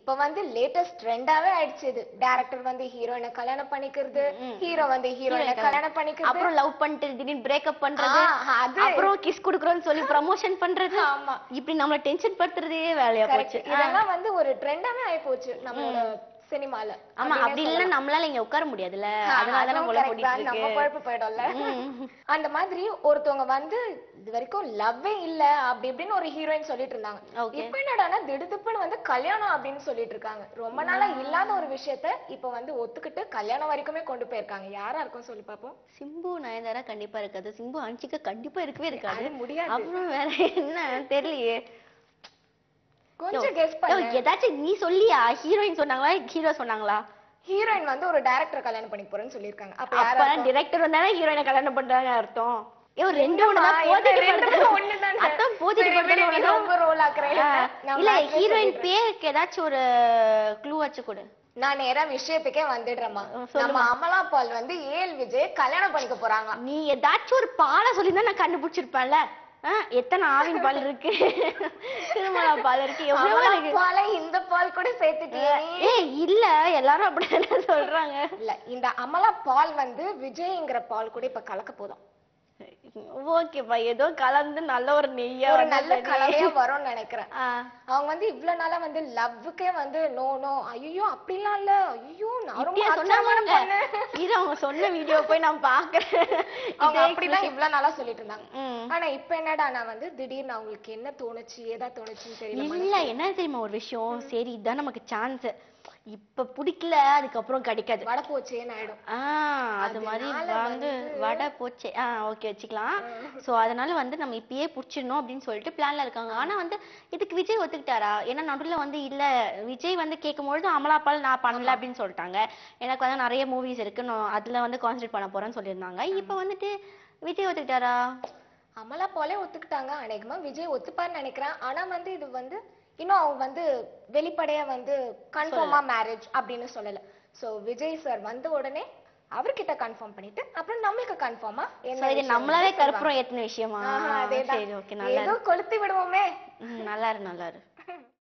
இப்ப வந்து லேட்டஸ்ட் ட்ரெண்டாவே ஆயிடுச்சு இது டைரக்டர் வந்து ஹீரோயினை கல்யாணம் பண்ணிக்கிறது ஹீரோ வந்து ஹீரோயினை கல்யாணம் பண்ணிக்கிறது அப்புறம் லவ் பண்ணிட்டு திடீர்னு பிரேக்கப் பண்றது ஆ, அது அப்புறம் கிஸ் குடுக்குறோம்னு சொல்லி ப்ரமோஷன் பண்றது ஆமா இப்படி நம்மள டென்ஷன் படுத்துறதே வேலையா போச்சு correct. இதெல்லாம் வந்து ஒரு ட்ரெண்டாவே ஆயி போச்சு நம்மளோட சினிமால ஆமா அப்படி இல்ல நம்மளால இங்க உட்கார முடியாதுல்ல அதனால தான் அதுவும் உள்ள correct போட்டிட்டு தான். இருக்கு நம்ம குழப்பு போயிடும்ல ம். அந்த மாதிரி ஒருத்தவங்க வந்து இது வரைக்கும் லவ்வே இல்ல அப்படி இப்படின்னு ஒரு ஹீரோயின் சொல்லிட்டு இருந்தாங்க Okay. இப்ப என்னடான்னா திடுதிப்புன்னு வந்து கல்யாணம் அப்படின்னு சொல்லிட்டு இருக்காங்க ரொம்ப நாளா இல்லாத ஒரு விஷயத்த இப்ப வந்து ஒத்துக்கிட்டு கல்யாணம் வரைக்குமே கொண்டு போயிருக்காங்க யாரா இருக்கும் சொல்லி பாப்போம் சிம்பு நயன்தாரா கண்டிப்பா இருக்காது சிம்பு அன்சிகா கண்டிப்பா இருக்கவே இருக்காது அது முடியாது அப்புறம் வேற என்ன தெரியலையே கொஞ்சம் கெஸ் யோ, பண்ணு ஏதாச்சும் நீ சொல்லியா ஹீரோயின் சொன்னாங்களா ஹீரோ சொன்னாங்களா ஹீரோயின் வந்து ஒரு டைரக்டர் கல்யாணம் பண்ணி போறேன்னு சொல்லியிருக்காங்க அப்ப யாரா அப்ப டிரெக்டர் வந்தானே ஹீரோயினை கல்யாணம் பண்றாங்க அர்த்தம் ஐயோ ரெண்டு ஒண்ணு இல்லம்மா, தான் இல்ல, போதிட்டு ரெண்டுமே பண்றது. ஒண்ணுதானே. அதான் போதிட்டு சரி, பண்றது விடு, நீ ஒண்ணுதான். ரொம்ப roll ஆக்குற. ஆ, நான் இல்ல மாத்திரை ஹீரோயின் சொல்லிடுறேன். பேருக்கு ஏதாச்சும் ஒரு க்ளூ வச்சு கொடு நான் நேரா விஷயத்துக்கே வந்துடுறேம்மா ம், சொல்லுமா. நம்ம அமலா பால் வந்து ஏஎல் விஜய் கல்யாணம் பண்ணிக்க போறாங்க நீ ஏதாச்சும் ஒரு பாலை சொல்லியிருந்தா நான் கண்டுபிடிச்சிருப்பேன்ல ஆ, எத்தனை ஆவின் பால் இருக்கு திருமலா பால் இருக்கு எவ்வளவு அமலா இருக்கு பாலை இந்த பால் கூட சேர்த்துட்டியே நீ. ஏய் இல்ல எல்லாரும் அப்படிதான் சொல்றாங்க இல்ல இந்த அமலா பால் வந்து விஜய்ங்கிற பால் கூட இப்ப கலக்க போதும் ஓகேப்பா ஏதோ கலந்து நல்ல ஒரு நெய்யா ஒரு வந்தா நல்ல சரி. கலவையா வரும்னு நினைக்கிறேன் ஆ, அவங்க வந்து இவ்வளவு நாளா வந்து லவ்வுக்கே வந்து நோ நோ ஐயோ அப்படிலாம் இல்ல ஐயோ நான் ரொம்ப இப்படியா அச்சமான சொன்னாங்க பொண்ணு இது அவங்க சொன்ன வீடியோ போய் நான் பாக்குறேன் அவங்க இதே அப்படிதான் இவ்வளவு நாளா சொல்லிட்டு இருந்தாங்க ம். ஆனா இப்ப என்னடா நான் வந்து திடீர்னு அவங்களுக்கு என்ன தோணுச்சு ஏதா தோணுச்சுன்னு தெரியல இல்ல என்ன தெரியுமா ஒரு விஷயம் சரி இதான் நமக்கு சான்ஸ் இப்ப பிடிக்கல அதுக்கப்புறம் கிடைக்காது வட போச்சேன்னு ஆயிடும் ஆ அது மாதிரி அதனால வந்து வடை போச்சே ஆ ஓகே வச்சுக்கலாம் சோ அதனால வந்து நம்ம இப்பயே புடிச்சிடணும் அப்படின்னு சொல்லிட்டு பிளான்ல இருக்காங்க ஆனா வந்து இதுக்கு விஜய் ஒத்துக்கிட்டாரா ஏன்னா நடுவுல வந்து இல்ல விஜய் வந்து கேட்கும்பொழுது அமலாப்பால் நான் பண்ணல அப்படின்னு சொல்லிட்டாங்க எனக்கு வந்து நிறைய மூவிஸ் இருக்கு நான் அதுல வந்து கான்சென்ட்ரேட் பண்ண போறேன்னு சொல்லியிருந்தாங்க இப்ப வந்துட்டு விஜய் ஒத்துக்கிட்டாரா அமலா போலே ஒத்துக்கிட்டாங்க அநேகமா விஜய் ஒத்துப்பாருன்னு நினைக்கிறேன் ஆனா வந்து இது வந்து இன்னும் அவங்க வந்து வெளிப்படையா வந்து கன்ஃபார்மா மேரேஜ் அப்படின்னு சொல்லல சோ விஜய் சார் வந்த உடனே அவர்கிட்ட கன்ஃபார்ம் பண்ணிட்டு அப்புறம் நம்மளுக்கு கன்ஃபார்மா சோ இது நம்மளாவே கற்பூரம் ஏத்தின விஷயமா அதேதான் சரி ஓகே நல்லா ஏதோ கொளுத்தி விடுவோமே ம், நல்லா இரு நல்லா இரு